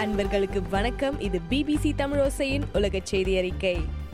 அன்பர்களுக்கு வணக்கம் இது பிபிசி தமிழோசையின் உலக செய்தி அறிக்கை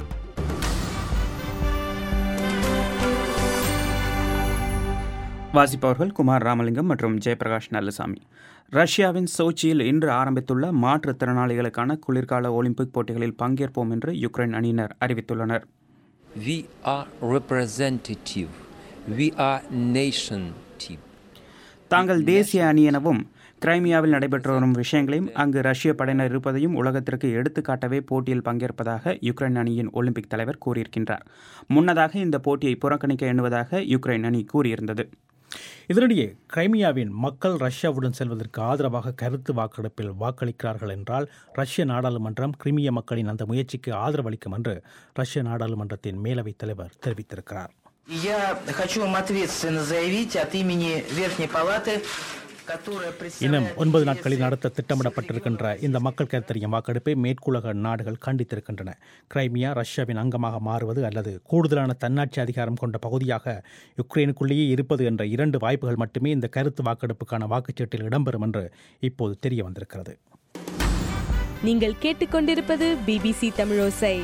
வாசிப்பவர்கள் குமார் ராமலிங்கம் மற்றும் ஜெயபிரகாஷ் நல்லசாமி ரஷ்யாவின் சோச்சியில் இன்று ஆரம்பித்துள்ள மாற்றுத்திறனாளிகளுக்கான குளிர்கால ஒலிம்பிக் போட்டிகளில் பங்கேற்போம் என்று யுக்ரைன் அணியினர் அறிவித்துள்ளனர் We are representative. We are nation team. தாங்கள் தேசிய அணி எனவும் கிரைமியாவில் நடைபெற்று வரும் விஷயங்களையும் அங்கு ரஷ்ய படையினர் இருப்பதையும் உலகத்திற்கு எடுத்துக்காட்டவே போட்டியில் பங்கேற்பதாக யுக்ரைன் அணியின் ஒலிம்பிக் தலைவர் கூறியிருக்கின்றார் முன்னதாக இந்த போட்டியை புறக்கணிக்க எண்ணுவதாக யுக்ரைன் அணி கூறியிருந்தது இதனிடையே கிரைமியாவின் மக்கள் ரஷ்யாவுடன் செல்வதற்கு ஆதரவாக கருத்து வாக்கெடுப்பில் வாக்களிக்கிறார்கள் என்றால் ரஷ்ய நாடாளுமன்றம் கிரிமிய மக்களின் அந்த முயற்சிக்கு ஆதரவளிக்கும் என்று ரஷ்ய நாடாளுமன்றத்தின் மேலவைத் தலைவர் தெரிவித்திருக்கிறார் Я хочу вам ответственно заявить от имени Верхней Палаты, которая இன்னும் представляет... ஒன்பது நாட்களில் நடத்த திட்டமிடப்பட்டிருக்கின்ற இந்த மக்கள் கருத்தறியும் வாக்கெடுப்பை மேற்குலக நாடுகள் கண்டித்திருக்கின்றன கிரைமியா ரஷ்யாவின் அங்கமாக மாறுவது அல்லது கூடுதலான தன்னாட்சி அதிகாரம் கொண்ட பகுதியாக யுக்ரைனுக்குள்ளேயே இருப்பது என்ற இரண்டு வாய்ப்புகள் மட்டுமே இந்த கருத்து வாக்கெடுப்புக்கான வாக்குச்சீட்டில் இடம்பெறும் என்று இப்போது தெரிய வந்திருக்கிறது நீங்கள் கேட்டுக்கொண்டிருப்பது பிபிசி தமிழோசை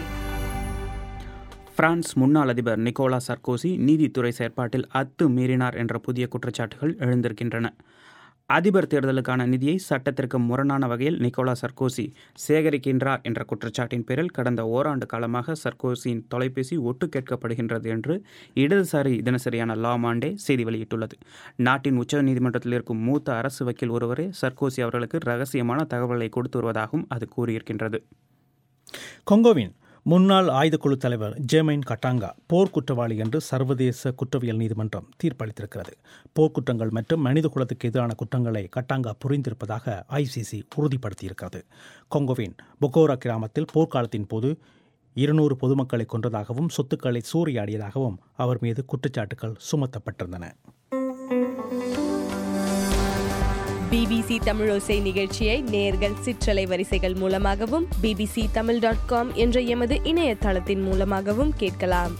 பிரான்ஸ் முன்னாள் அதிபர் நிக்கோலா சர்கோசி நீதித்துறை செயற்பாட்டில் அத்து மீறினார் என்ற புதிய குற்றச்சாட்டுகள் எழுந்திருக்கின்றன அதிபர் தேர்தலுக்கான நிதியை சட்டத்திற்கு முரணான வகையில் நிக்கோலா சர்கோசி சேகரிக்கின்றார் என்ற குற்றச்சாட்டின் பேரில் கடந்த ஓராண்டு காலமாக சர்கோசியின் தொலைபேசி ஒட்டு கேட்கப்படுகின்றது என்று இடதுசாரி தினசரியான லா மாண்டே செய்தி வெளியிட்டுள்ளது நாட்டின் உச்ச நீதிமன்றத்தில் இருக்கும் மூத்த அரசு வக்கீல் ஒருவரே சர்கோசி அவர்களுக்கு ரகசியமான தகவல்களை கொடுத்து வருவதாகவும் அது கூறியிருக்கின்றது கொங்கோவின் முன்னாள் ஆயுதக்குழு தலைவர் ஜேமைன் கட்டாங்கா போர் குற்றவாளி என்று சர்வதேச குற்றவியல் நீதிமன்றம் தீர்ப்பளித்திருக்கிறது போர்க்குற்றங்கள் மற்றும் மனித குலத்துக்கு எதிரான குற்றங்களை கட்டாங்கா புரிந்திருப்பதாக ஐசிசி உறுதிப்படுத்தியிருக்கிறது கொங்கோவின் பொகோரா கிராமத்தில் போர்க்காலத்தின் போது இருநூறு பொதுமக்களை கொன்றதாகவும் சொத்துக்களை சூறையாடியதாகவும் அவர் மீது குற்றச்சாட்டுகள் சுமத்தப்பட்டிருந்தன பிபிசி தமிழோசை நிகழ்ச்சியை நேர்கள் சிற்றலை வரிசைகள் மூலமாகவும் பிபிசி தமிழ் டாட் காம் என்ற எமது இணையதளத்தின் மூலமாகவும் கேட்கலாம்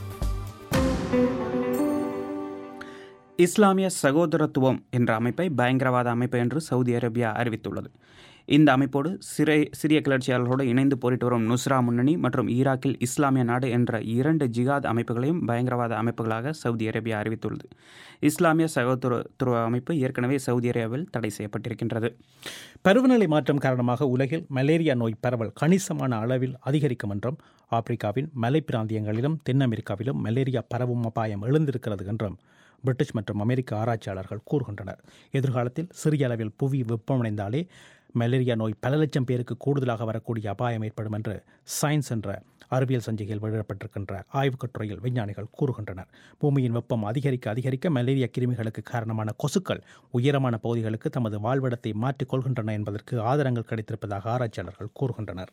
இஸ்லாமிய சகோதரத்துவம் என்ற அமைப்பை பயங்கரவாத அமைப்பு என்று சவுதி அரேபியா அறிவித்துள்ளது இந்த அமைப்போடு சிறை சிறிய கிளர்ச்சியாளர்களோடு இணைந்து போரிட்டு வரும் நுஸ்ரா முன்னணி மற்றும் ஈராக்கில் இஸ்லாமிய நாடு என்ற இரண்டு ஜிகாத் அமைப்புகளையும் பயங்கரவாத அமைப்புகளாக சவுதி அரேபியா அறிவித்துள்ளது இஸ்லாமிய சகோதரத்துவ அமைப்பு ஏற்கனவே சவுதி அரேபியாவில் தடை செய்யப்பட்டிருக்கின்றது பருவநிலை மாற்றம் காரணமாக உலகில் மலேரியா நோய் பரவல் கணிசமான அளவில் அதிகரிக்கும் என்றும் ஆப்பிரிக்காவின் மலை பிராந்தியங்களிலும் தென் அமெரிக்காவிலும் மலேரியா பரவும் அபாயம் எழுந்திருக்கிறது என்றும் பிரிட்டிஷ் மற்றும் அமெரிக்க ஆராய்ச்சியாளர்கள் கூறுகின்றனர் எதிர்காலத்தில் சிறிய அளவில் புவி வெப்பமடைந்தாலே மலேரியா நோய் பல லட்சம் பேருக்கு கூடுதலாக வரக்கூடிய அபாயம் ஏற்படும் என்று சயின்ஸ் என்ற அறிவியல் சஞ்சிகையில் வெளியிடப்பட்டிருக்கின்ற ஆய்வுக் கட்டுரையில் விஞ்ஞானிகள் கூறுகின்றனர் பூமியின் வெப்பம் அதிகரிக்க அதிகரிக்க மலேரியா கிருமிகளுக்கு காரணமான கொசுக்கள் உயரமான பகுதிகளுக்கு தமது வாழ்விடத்தை மாற்றிக் கொள்கின்றன என்பதற்கு ஆதாரங்கள் கிடைத்திருப்பதாக ஆராய்ச்சியாளர்கள் கூறுகின்றனர்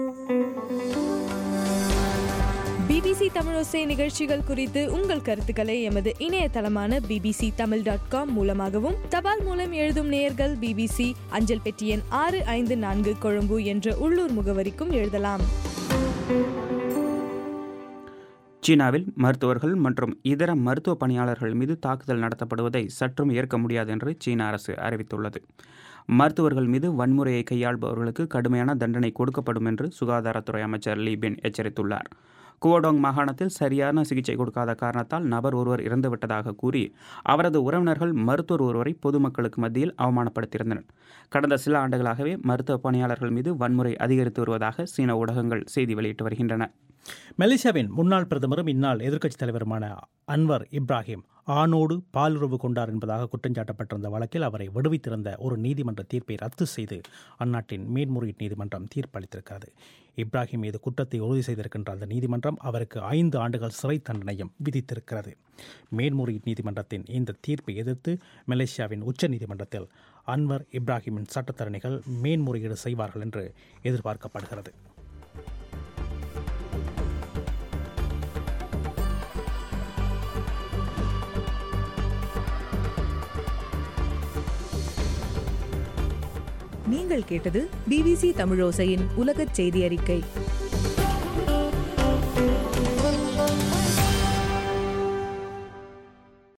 பிபிசி தமிழோசை நிகழ்ச்சிகள் குறித்து உங்கள் கருத்துக்களை எமது இணையதளமான பிபிசி தமிழ் டாட் காம் மூலமாகவும் தபால் மூலம் எழுதும் நேயர்கள் பிபிசி அஞ்சல் பெட்டி எண் ஆறு ஐந்து நான்கு கொழும்பு என்ற உள்ளூர் முகவரிக்கும் எழுதலாம் சீனாவில் மருத்துவர்கள் மற்றும் இதர மருத்துவ பணியாளர்கள் மீது தாக்குதல் நடத்தப்படுவதை சற்றும் ஏற்க முடியாது என்று சீன அரசு அறிவித்துள்ளது மருத்துவர்கள் மீது வன்முறையை கையாள்பவர்களுக்கு கடுமையான தண்டனை கொடுக்கப்படும் என்று சுகாதாரத்துறை அமைச்சர் லீ பின் எச்சரித்துள்ளார் குவோடோங் மாகாணத்தில் சரியான சிகிச்சை கொடுக்காத காரணத்தால் நபர் ஒருவர் இறந்துவிட்டதாக கூறி அவரது உறவினர்கள் மருத்துவர் ஒருவரை பொதுமக்களுக்கு மத்தியில் அவமானப்படுத்தியிருந்தனர் கடந்த சில ஆண்டுகளாகவே மருத்துவ பணியாளர்கள் மீது வன்முறை அதிகரித்து வருவதாக சீன ஊடகங்கள் செய்தி வெளியிட்டு வருகின்றன மலேசியாவின் முன்னாள் பிரதமரும் இந்நாள் எதிர்க்கட்சித் தலைவருமான அன்வர் இப்ராஹிம் ஆணோடு பாலுறவு கொண்டார் என்பதாக குற்றஞ்சாட்டப்பட்டிருந்த வழக்கில் அவரை விடுவித்திருந்த ஒரு நீதிமன்ற தீர்ப்பை ரத்து செய்து அந்நாட்டின் மேன்முறையீட்டு நீதிமன்றம் தீர்ப்பளித்திருக்கிறது இப்ராஹிம் மீது குற்றத்தை உறுதி செய்திருக்கின்ற அந்த நீதிமன்றம் அவருக்கு ஐந்து ஆண்டுகள் சிறை தண்டனையும் விதித்திருக்கிறது மேன்முறையீட்டு நீதிமன்றத்தின் இந்த தீர்ப்பை எதிர்த்து மலேசியாவின் உச்ச நீதிமன்றத்தில் அன்வர் இப்ராஹிமின் சட்டத்தரணிகள் மேன்முறையீடு செய்வார்கள் என்று எதிர்பார்க்கப்படுகிறது நீங்கள் கேட்டது பிபிசி தமிழோசையின் உலகச் செய்தி அறிக்கை